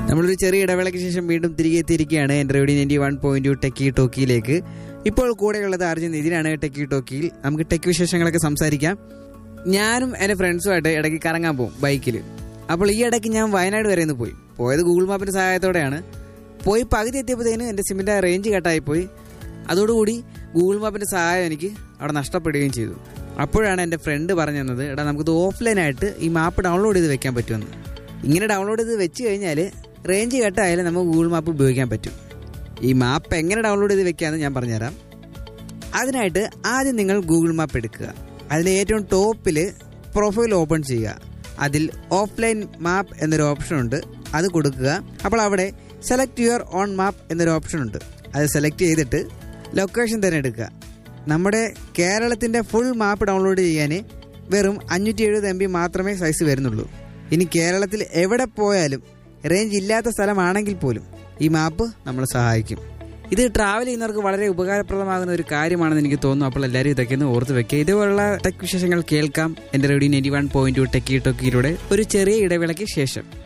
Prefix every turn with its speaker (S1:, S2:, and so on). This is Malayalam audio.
S1: നമ്മളൊരു ചെറിയ ഇടവേളയ്ക്ക് ശേഷം വീണ്ടും തിരികെ എത്തിയിരിക്കുകയാണ് എൻ്റെ radio ninety one point two techie ടോക്കിയിലേക്ക് ഇപ്പോൾ കൂടെയുള്ളത് അർജുൻ നിതിനാണ് ടെക്കി ടോക്കിയിൽ നമുക്ക് ടെക് വിശേഷങ്ങളൊക്കെ സംസാരിക്കാം ഞാനും എൻ്റെ ഫ്രണ്ട്സുമായിട്ട് ഇടയ്ക്ക് കറങ്ങാൻ പോകും ബൈക്കിൽ അപ്പോൾ ഈ ഇടയ്ക്ക് ഞാൻ വയനാട് വരെ ഒന്ന് പോയി പോയത് ഗൂഗിൾ മാപ്പിൻ്റെ സഹായത്തോടെയാണ് പോയി പകുതി എത്തിയപ്പോഴത്തേനും എൻ്റെ സിമ്മിൻ്റെ റേഞ്ച് കട്ടായി പോയി അതോടുകൂടി ഗൂഗിൾ മാപ്പിൻ്റെ സഹായം എനിക്ക് അവിടെ നഷ്ടപ്പെടുകയും ചെയ്തു അപ്പോഴാണ് എൻ്റെ ഫ്രണ്ട് പറഞ്ഞു തന്നത് എടാ നമുക്കിത് ഓഫ്ലൈനായിട്ട് ഈ മാപ്പ് ഡൗൺലോഡ് ചെയ്ത് വെക്കാൻ പറ്റുമെന്ന് ഇങ്ങനെ ഡൗൺലോഡ് ചെയ്ത് വെച്ച് കഴിഞ്ഞാൽ റേഞ്ച് കട്ടായാലും നമുക്ക് ഗൂഗിൾ മാപ്പ് ഉപയോഗിക്കാൻ പറ്റും ഈ മാപ്പ് എങ്ങനെ ഡൗൺലോഡ് ചെയ്ത് വെക്കാമെന്ന് ഞാൻ പറഞ്ഞുതരാം അതിനായിട്ട് ആദ്യം നിങ്ങൾ ഗൂഗിൾ മാപ്പ് എടുക്കുക അതിൽ ഏറ്റവും ടോപ്പിൽ പ്രൊഫൈൽ ഓപ്പൺ ചെയ്യുക അതിൽ ഓഫ്ലൈൻ മാപ്പ് എന്നൊരു ഓപ്ഷൻ ഉണ്ട് അത് കൊടുക്കുക അപ്പോൾ അവിടെ സെലക്ട് യുവർ ഓൺ മാപ്പ് എന്നൊരു ഓപ്ഷൻ ഉണ്ട് അത് സെലക്ട് ചെയ്തിട്ട് ലൊക്കേഷൻ തിരഞ്ഞെടുക്കുക നമ്മുടെ കേരളത്തിൻ്റെ ഫുൾ മാപ്പ് ഡൗൺലോഡ് ചെയ്യാൻ വെറും അഞ്ഞൂറ്റി എഴുപത് എം ബി മാത്രമേ സൈസ് വരുന്നുള്ളൂ ഇനി കേരളത്തിൽ എവിടെ പോയാലും റേഞ്ച് ഇല്ലാത്ത സ്ഥലമാണെങ്കിൽ പോലും ഈ മാപ്പ് നമ്മളെ സഹായിക്കും ഇത് ട്രാവൽ ചെയ്യുന്നവർക്ക് വളരെ ഉപകാരപ്രദമാകുന്ന ഒരു കാര്യമാണെന്ന് എനിക്ക് തോന്നുന്നു അപ്പോൾ എല്ലാവരും ഇതൊക്കെ ഒന്ന് ഓർത്ത് വെക്കുക ഇതുപോലുള്ള ടെക് വിശേഷങ്ങൾ കേൾക്കാം എൻ്റെ radio ninety one point two techie ടോക്കിയിലൂടെ ഒരു ചെറിയ ഇടവേളയ്ക്ക് ശേഷം